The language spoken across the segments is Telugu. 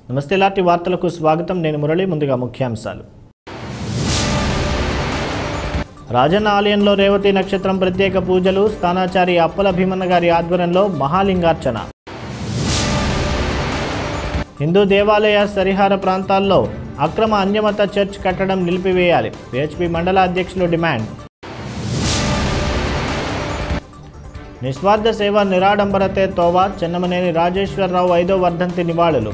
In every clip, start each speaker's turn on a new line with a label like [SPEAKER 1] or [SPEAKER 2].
[SPEAKER 1] నమస్తే లాంటి వార్తలకు స్వాగతం నేను మురళి ముందుగా ముఖ్యాంశాలు రాజన్న ఆలయంలో రేవతి నక్షత్రం ప్రత్యేక పూజలు స్థానాచారి అప్పల భీమన్న గారి ఆధ్వర్యంలో మహాలింగార్చన హిందూ దేవాలయ సరిహార ప్రాంతాల్లో అక్రమ అన్యమత చర్చ్ కట్టడం నిలిపివేయాలి పిహెచ్పి మండల అధ్యక్షులు డిమాండ్ నిస్వార్థ సేవ నిరాడంబరతే తోవా చెన్నమనేని రాజేశ్వరరావు ఐదో వర్ధంతి నివాళులు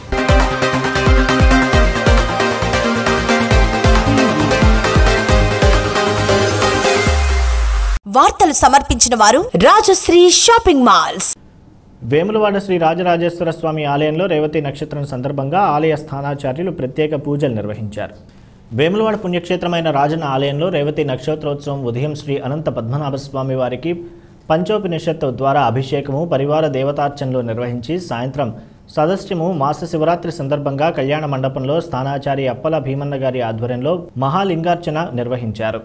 [SPEAKER 2] వార్తలు సమర్పించిన వారు రాజశ్రీ షాపింగ్ మాల్స్
[SPEAKER 1] వేములవాడ శ్రీ రాజరాజేశ్వర స్వామి ఆలయంలో రేవతి నక్షత్రం సందర్భంగా ఆలయ స్థానాచార్యులు ప్రత్యేక పూజలు నిర్వహించారు వేములవాడ పుణ్యక్షేత్రమైన రాజన్న ఆలయంలో రేవతి నక్షత్రోత్సవం ఉదయం శ్రీ అనంత పద్మనాభ స్వామి వారికి పంచోపనిషత్తు ద్వారా అభిషేకము పరివార దేవతార్చనలు నిర్వహించి సాయంత్రం సదస్యము మాస శివరాత్రి సందర్భంగా కళ్యాణ మండపంలో స్థానాచారి అప్పల భీమన్న గారి ఆధ్వర్యంలో మహాలింగార్చన నిర్వహించారు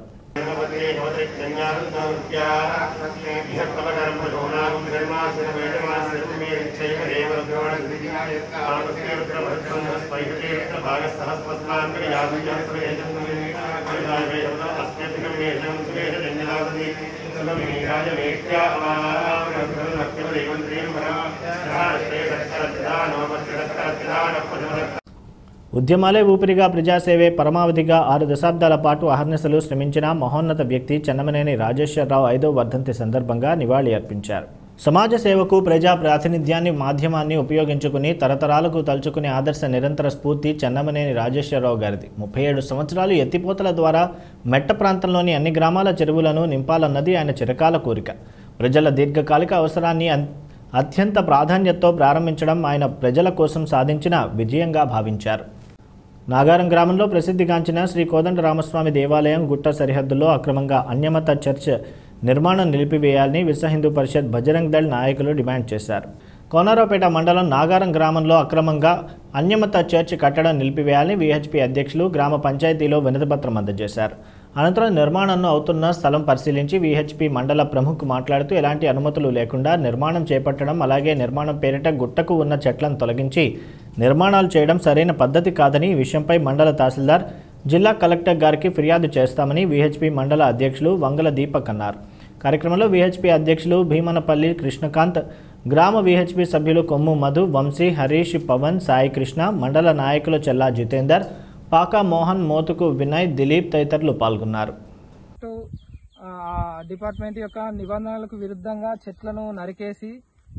[SPEAKER 1] ఉద్యమాలే ఊపిరిగా ప్రజాసేవే పరమావధిగా ఆరు దశాబ్దాల పాటు అహర్నిశలు శ్రమించిన మహోన్నత వ్యక్తి చెన్నమనేని రాజేశ్వరరావు ఐదో వర్ధంతి సందర్భంగా నివాళి అర్పించారు సమాజ సేవకు ప్రజా ప్రాతినిధ్యాన్ని మాధ్యమాన్ని ఉపయోగించుకుని తరతరాలకు తలుచుకునే ఆదర్శ నిరంతర స్ఫూర్తి చెన్నమనేని రాజేశ్వరరావు గారిది ముప్పై ఏడు సంవత్సరాలు ఎత్తిపోతల ద్వారా మెట్ట ప్రాంతంలోని అన్ని గ్రామాల చెరువులను నింపాలన్నది ఆయన చిరకాల కోరిక ప్రజల దీర్ఘకాలిక అవసరాన్ని అన్- అత్యంత ప్రాధాన్యతతో ప్రారంభించడం ఆయన ప్రజల కోసం సాధించిన విజయంగా భావించారు నాగారం గ్రామంలో ప్రసిద్ధిగాంచిన శ్రీ కోదండ రామస్వామి దేవాలయం గుట్ట సరిహద్దులో అక్రమంగా అన్యమత చర్చ్ నిర్మాణం నిలిపివేయాలని విశ్వ హిందూ పరిషత్ బజరంగ్ దళ్ నాయకులు డిమాండ్ చేశారు కోనరావుపేట మండలం నాగారం గ్రామంలో అక్రమంగా అన్యమత చర్చ్ కట్టడం నిలిపివేయాలని విహెచ్పి అధ్యక్షులు గ్రామ పంచాయతీలో వినతిపత్రం అందజేశారు అనంతరం నిర్మాణంలో అవుతున్న స్థలం పరిశీలించి విహెచ్పి మండల ప్రముఖ్ మాట్లాడుతూ ఎలాంటి అనుమతులు లేకుండా నిర్మాణం చేపట్టడం అలాగే నిర్మాణం పేరిట గుట్టకు ఉన్న చెట్లను తొలగించి నిర్మాణాలు చేయడం సరైన పద్ధతి కాదని ఈ విషయంపై మండల తహసీల్దార్ జిల్లా కలెక్టర్ గారికి ఫిర్యాదు చేస్తామని విహెచ్పి మండల అధ్యక్షులు వంగల దీపక్ అన్నారు కార్యక్రమంలో విహెచ్పి అధ్యక్షులు భీమనపల్లి కృష్ణకాంత్ గ్రామ విహెచ్పి సభ్యులు కొమ్ము మధు వంశీ హరీష్ పవన్ సాయి కృష్ణ మండల నాయకులు చెల్లా జితేందర్ పాకా మోహన్ మోతుకు వినయ్ దిలీప్ తదితరులు పాల్గొన్నారు
[SPEAKER 3] టు, ఆ డిపార్ట్మెంట్ యొక్క నిబంధనలకు విరుద్ధంగా చెట్లను నరికేసి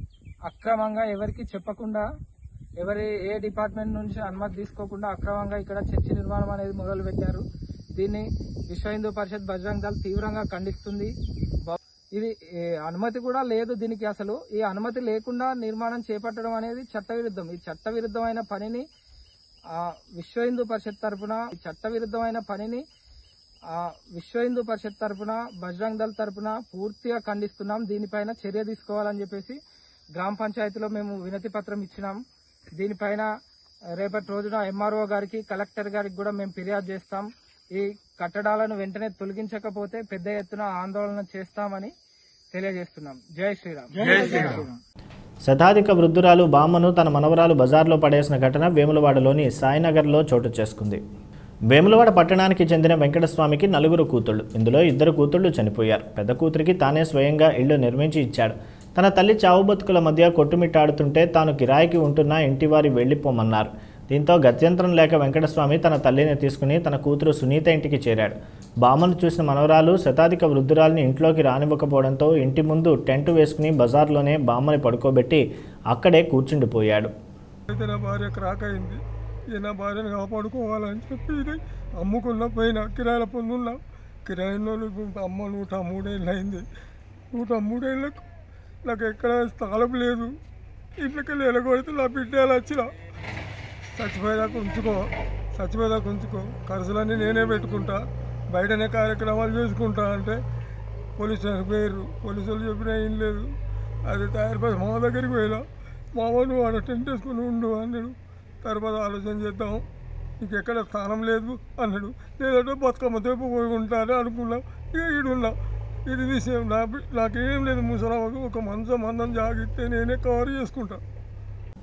[SPEAKER 3] అక్రమంగా ఎవరికి చెప్పకుండా ఎవరి ఏ డిపార్ట్మెంట్ నుంచి అనుమతి తీసుకోకుండా అక్రమంగా ఇక్కడ చర్చి నిర్మాణం అనేది మొదలు పెట్టారు దీన్ని విశ్వ హిందూ పరిషత్ బజరంగ్ దళ్ తీవ్రంగా ఖండిస్తుంది బ- ఇది ఏ, అనుమతి కూడా లేదు దీనికి అసలు ఈ అనుమతి లేకుండా నిర్మాణం చేపట్టడం అనేది చట్టవిరుద్ధం ఈ చట్టవిరుద్ధమైన పనిని ఆ విశ్వ హిందూ పరిషత్ తరపున ఈ చట్టవిరుద్ధమైన పనిని ఆ విశ్వ హిందూ పరిషత్ తరపున బజరంగ్ దళ్ తరపున పూర్తిగా ఖండిస్తున్నాం దీనిపైన చర్య తీసుకోవాలని చెప్పేసి గ్రామ పంచాయతీలో మేము వినతి పత్రం ఇచ్చినాం దీనిపైన రేపటి రోజున ఎంఆర్ఓ గారికి కలెక్టర్ గారికి కూడా మేము ఫిర్యాదు చేస్తాం ఈ కట్టడాలను వెంటనే తొలగించకపోతే పెద్ద ఎత్తున ఆందోళన చేస్తామని తెలియజేస్తున్నాం జై శ్రీరామ్ జై శ్రీరామ్
[SPEAKER 1] శతాధిక వృద్ధురాలు బామ్మను తన మనవరాలు బజార్లో పడేసిన ఘటన వేములవాడలోని సాయినగర్లో చోటు చేసుకుంది వేములవాడ పట్టణానికి చెందిన వెంకటస్వామికి నలుగురు కూతుళ్ళు ఇందులో ఇద్దరు కూతుళ్ళు చనిపోయారు పెద్ద కూతురికి తానే స్వయంగా ఇల్లు నిర్మించి ఇచ్చాడు తన తల్లి చావు బతుకుల మధ్య కొట్టుమిట్టాడుతుంటే తాను కిరాయికి ఉంటున్న ఇంటివారి వెళ్ళిపోమన్నారు దీంతో గత్యంతరం లేక వెంకటస్వామి తన తల్లిని తీసుకుని తన కూతురు సునీత ఇంటికి చేరాడు బామ్మను చూసిన మనవరాలు శతాధిక వృద్ధురాలిని ఇంట్లోకి రానివ్వకపోవడంతో ఇంటి ముందు టెంట్ వేసుకుని బజార్లోనే బామ్మని పడుకోబెట్టి అక్కడే కూర్చుండిపోయాడు
[SPEAKER 4] అయితే నా భార్య క్రాక్ అయింది ఇక నా భార్యను కాపాడుకోవాలని చెప్పి ఇది అమ్ముకున్న పోయిన కిరాయిల పొందున్నా కిరాయిలో ఇప్పుడు అమ్మ నూట మూడేళ్ళు అయింది నూట మూడేళ్ళకు నాకు ఎక్కడ స్థలం లేదు ఇంట్లోకి వెళ్ళగొడితే నా బిడ్డలు వచ్చిన చచ్చిపోయేదాకా ఉంచుకో చచ్చిపోయేదాకా ఉంచుకో ఖర్చులన్నీ నేనే పెట్టుకుంటా బయటనే కార్యక్రమాలు చేసుకుంటా అంటే పోలీస్ స్టేషన్ పోయారు పోలీసు వాళ్ళు చెప్పినా ఏం లేదు అది తయారు పడి మామ దగ్గరికి పోయినా మామ నువ్వు ఆడ టెంట్ వేసుకుని ఉండు అన్నాడు తర్వాత ఆలోచన చేద్దాం నీకు ఎక్కడ స్థానం లేదు అన్నాడు లేదంటే బతుకమ్మ తెప్పు పోయి ఉంటాను అనుకున్నాం ఇక ఈడున్నా ఇది విషయం నా బి- నాకేం లేదు ముసలామకు ఒక మంచం మందం జాగిస్తే నేనే కవర్ చేసుకుంటా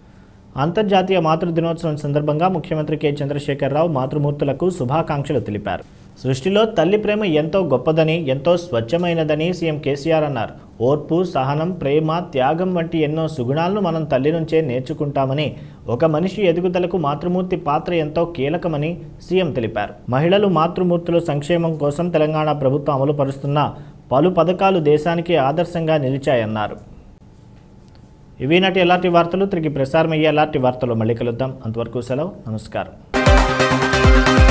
[SPEAKER 1] అంతర్జాతీయ మాతృ దినోత్సవం సందర్భంగా ముఖ్యమంత్రి కె చంద్రశేఖరరావు మాతృమూర్తులకు శుభాకాంక్షలు తెలిపారు సృష్టిలో తల్లి ప్రేమ ఎంతో గొప్పదని ఎంతో స్వచ్ఛమైనదని సీఎం కేసీఆర్ అన్నారు ఓర్పు సహనం ప్రేమ త్యాగం వంటి ఎన్నో సుగుణాలను మనం తల్లి నుంచే నేర్చుకుంటామని ఒక మనిషి ఎదుగుదలకు మాతృమూర్తి పాత్ర ఎంతో కీలకమని సీఎం తెలిపారు మహిళలు మాతృమూర్తుల సంక్షేమం కోసం తెలంగాణ ప్రభుత్వం అమలు పరుస్తున్న పలు పథకాలు దేశానికి ఆదర్శంగా నిలిచాయన్నారు ఇవి నాటి ఎలాంటి వార్తలు తిరిగి ప్రసారం అయ్యే ఎలాంటి వార్తలు మళ్ళీ కలుద్దాం అంతవరకు సెలవు నమస్కారం